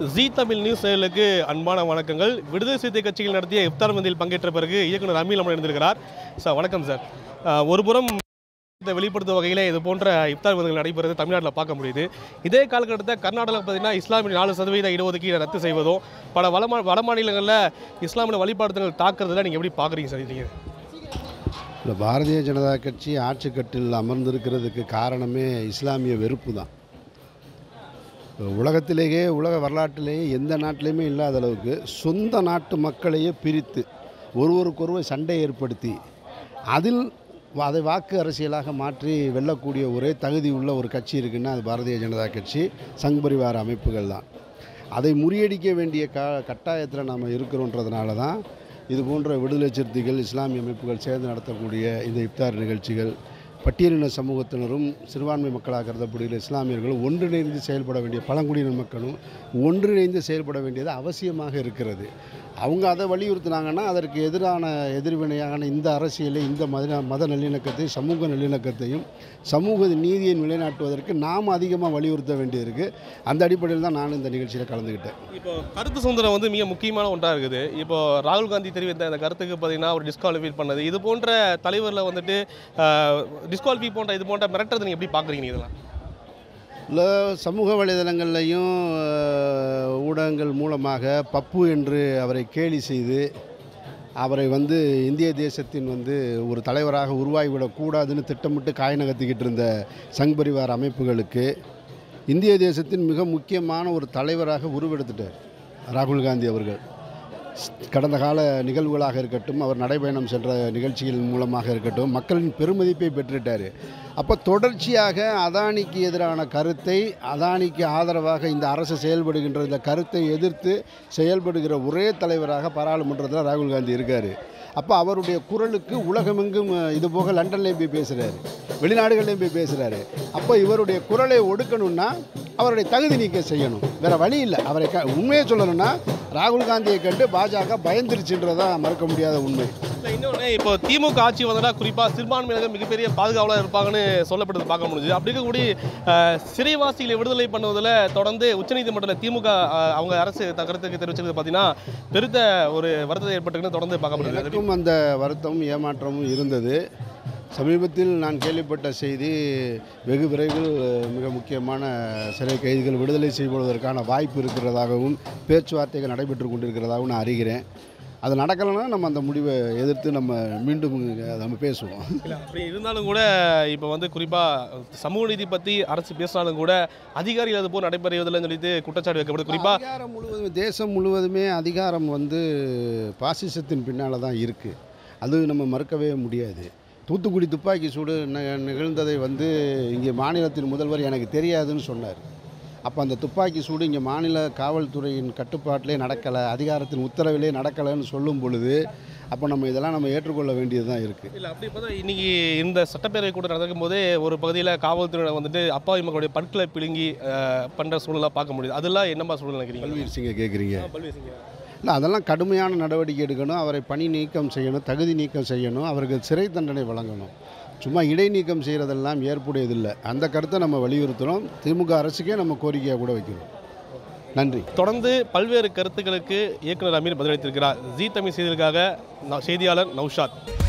G Tamil news சேனலுக்கு அன்பான வணக்கங்கள் விடுதலை சிறுத்தை கட்சியில் நடத்திய இஃப்தார் மந்தியில் பங்கேற்ற பிறகு இயக்குனர் அமீல் நம்ம இருந்திருக்கிறார் சார் வணக்கம் சார் அஹ், ஒரு புறம் இதை வெளிப்படுத்தும் வகையில் இது போன்ற இஃப்தார் விருந்துகள் நடைபெறுவது தமிழ்நாட்டில் பார்க்க முடியுது இதே காலகட்டத்தில் கர்நாடகா பார்த்தீங்கன்னா இஸ்லாமிய நாலு சதவீத இடஒதுக்கீடு ரத்து செய்வதும் பல வளமா வட மாநிலங்களில் இஸ்லாமிய வழிபாடுதல்கள் தாக்குறதுல நீங்கள் எப்படி பார்க்குறீங்க சார் நீங்கள் இந்த பாரதிய ஜனதா கட்சி ஆட்சிக்கட்டில் அமர்ந்திருக்கிறதுக்கு காரணமே இஸ்லாமிய வெறுப்பு தான் உலகத்திலேயே உலக வரலாற்றிலேயே எந்த நாட்டிலையுமே இல்லாத அளவுக்கு சொந்த நாட்டு மக்களையே பிரித்து ஒருவருக்கொருவர் சண்டை ஏற்படுத்தி அதில் அதை வாக்கு அரசியலாக மாற்றி வெல்லக்கூடிய ஒரே தகுதி உள்ள ஒரு கட்சி இருக்குன்னா அது பாரதிய ஜனதா கட்சி சங் பரிவார அமைப்புகள் தான் அதை முறியடிக்க வேண்டிய க கட்டாயத்தில் நாம் இருக்கிறோன்றதுனால தான் இது போன்ற விடுதலை சிறுத்தைகள் இஸ்லாமிய அமைப்புகள் சேர்ந்து நடத்தக்கூடிய இந்த இஃப்தார் நிகழ்ச்சிகள் பட்டியலின சமூகத்தினரும் சிறுபான்மை மக்களாக கருதப்படுகிற இஸ்லாமியர்களும் ஒன்றிணைந்து செயல்பட வேண்டிய பழங்குடியின மக்களும் ஒன்றிணைந்து செயல்பட வேண்டியது அவசியமாக இருக்கிறது அவங்க அதை வலியுறுத்தினாங்கன்னா அதற்கு எதிரான எதிர்வினையான இந்த அரசியலை இந்த மத மத நல்லிணக்கத்தையும் சமூக நல்லிணக்கத்தையும் சமூக நீதியை நிலைநாட்டுவதற்கு நாம் அதிகமாக வலியுறுத்த வேண்டியிருக்கு அந்த அடிப்படையில் தான் நான் இந்த நிகழ்ச்சியில் கலந்துக்கிட்டேன் இப்போ கருத்து சுதந்திரம் வந்து மிக முக்கியமான ஒன்றாக இருக்குது இப்போ ராகுல் காந்தி தெரிவித்த இந்த கருத்துக்கு பார்த்தீங்கன்னா ஒரு டிஸ்குவாலிஃபை பண்ணது இது போன்ற தலைவரில் வந்துட்டு டிஸ்குவாலிஃபை போன்ற இது போன்ற மிரட்டுறது நீங்கள் எப்படி பார்க்குறீங்க இதெல்லாம் இல்லை சமூக வலைதளங்கள்லையும் அஹ், ஊடகங்கள் மூலமாக பப்பு என்று அவரை கேலி செய்து அவரை வந்து இந்திய தேசத்தின் வந்து ஒரு தலைவராக உருவாகிவிடக்கூடாதுன்னு திட்டமிட்டு காய் நகர்த்திக்கிட்டு இருந்த சங் பரிவார் அமைப்புகளுக்கு இந்திய தேசத்தின் மிக முக்கியமான ஒரு தலைவராக உருவெடுத்துட்டார் ராகுல் காந்தி அவர்கள் கடந்த கால நிகழ்வுகளாக இருக்கட்டும் அவர் நடைபயணம் சென்ற நிகழ்ச்சிகள் மூலமாக இருக்கட்டும் மக்களின் பெருமதிப்பை பெற்றுட்டார் அப்போ தொடர்ச்சியாக அதானிக்கு எதிரான கருத்தை அதானிக்கு ஆதரவாக இந்த அரசு செயல்படுகின்ற இந்த கருத்தை எதிர்த்து செயல்படுகிற ஒரே தலைவராக பாராளுமன்றத்தில் ராகுல் காந்தி இருக்கார் அப்போ அவருடைய குரலுக்கு உலகமெங்கும் அஹ், இது போக லண்டன்லேயும் போய் பேசுகிறாரு வெளிநாடுகள்லையும் போய் பேசுகிறாரு அப்போ இவருடைய குரலை ஒடுக்கணும்னா அவருடைய தகுதி நீக்கம் செய்யணும் வேற வழி இல்லை அவரை க உண்மையை சொல்லணும்னா ராகுல் காந்தியை கண்டு பாஜக பயந்துருச்சுன்றதா மறக்க முடியாத உண்மை இல்லை இன்னொன்று இப்போ திமுக ஆட்சி வந்தனா குறிப்பாக சிறுபான்மையினர் மிகப்பெரிய பாதுகாவலாக இருப்பாங்கன்னு சொல்லப்பட்டது பார்க்க முடிஞ்சுது அப்படி இருக்கக்கூடிய அஹ், சிறைவாசிகளை விடுதலை பண்ணுவதில் தொடர்ந்து உச்சநீதிமன்றத்தில் திமுக அஹ், அவங்க அரசு த- கருத்துக்கு தெரிவிச்சது பார்த்தீங்கன்னா பெருத்த ஒரு வருத்தத்தை ஏற்பட்டுன்னு தொடர்ந்து பார்க்க முடியுது எனக்கும் அந்த வருத்தமும் ஏமாற்றமும் இருந்தது சமீபத்தில் நான் கேள்விப்பட்ட செய்தி வெகு விரைவில் மிக முக்கியமான சிறை கைதிகள் விடுதலை செய்வதற்கான வாய்ப்பு இருக்கிறதாகவும் பேச்சுவார்த்தைகள் நடைபெற்று கொண்டிருக்கிறதாகவும் நான் அறிகிறேன் அது நடக்கலைன்னா நம்ம அந்த முடிவை எதிர்த்து நம்ம மீண்டும் அதை நம்ம பேசுவோம் இல்லை அப்படி இருந்தாலும் கூட இப்போ வந்து குறிப்பாக சமூக நீதி பற்றி அரசு பேசினாலும் கூட அதிகாரிகள் அது போல் நடைபெறுவதில்லைன்னு சொல்லிட்டு குற்றச்சாட்டு வைக்கப்படுது குறிப்பாக அதிகாரம் முழுவதும் தேசம் முழுவதுமே அதிகாரம் வந்து பாசிசத்தின் பின்னால் தான் இருக்குது அது நம்ம மறுக்கவே முடியாது தூத்துக்குடி துப்பாக்கி சூடு ந- நிகழ்ந்ததை வந்து இங்கே மாநிலத்தின் முதல்வர் எனக்கு தெரியாதுன்னு சொன்னார் அப்போ அந்த துப்பாக்கி சூடு இங்கே மாநில காவல்துறையின் கட்டுப்பாட்டிலே நடக்கலை அதிகாரத்தின் உத்தரவிலே நடக்கலைன்னு சொல்லும் பொழுது அப்போ நம்ம இதெல்லாம் நம்ம ஏற்றுக்கொள்ள வேண்டியது தான் இருக்குது இல்லை அப்படி பார்த்தா இன்னைக்கு இந்த சட்டப்பேரவை கூட நடக்கும் போதே ஒரு பகுதியில் காவல்துறையினர் வந்துட்டு அப்பாவி மக்களுடைய பற்களை பிடுங்கி அஹ், பண்ற சூழ்நிலை பார்க்க முடியுது அதெல்லாம் என்னமா சூழ்நிலை நினைக்கிறீங்க பல்வீர் சிங்கை கேட்குறீங்க பல்வேறு சிங்க. இல்லை அதெல்லாம் கடுமையான நடவடிக்கை எடுக்கணும் அவரை பணி நீக்கம் செய்யணும் தகுதி நீக்கம் செய்யணும் அவருக்கு சிறை தண்டனை வழங்கணும் சும்மா இடைநீக்கம் செய்கிறதெல்லாம் ஏற்புடையதில்லை அந்த கருத்தை நம்ம வலியுறுத்துகிறோம் திமுக அரசுக்கே நம்ம கோரிக்கையாக கூட வைக்கிறோம் நன்றி தொடர்ந்து பல்வேறு கருத்துக்களுக்கு இயக்குனர் அமீர் பதிலளித்திருக்கிறார் ஜி தமிழ் செய்திகளுக்காக ந- செய்தியாளர் நௌஷாத்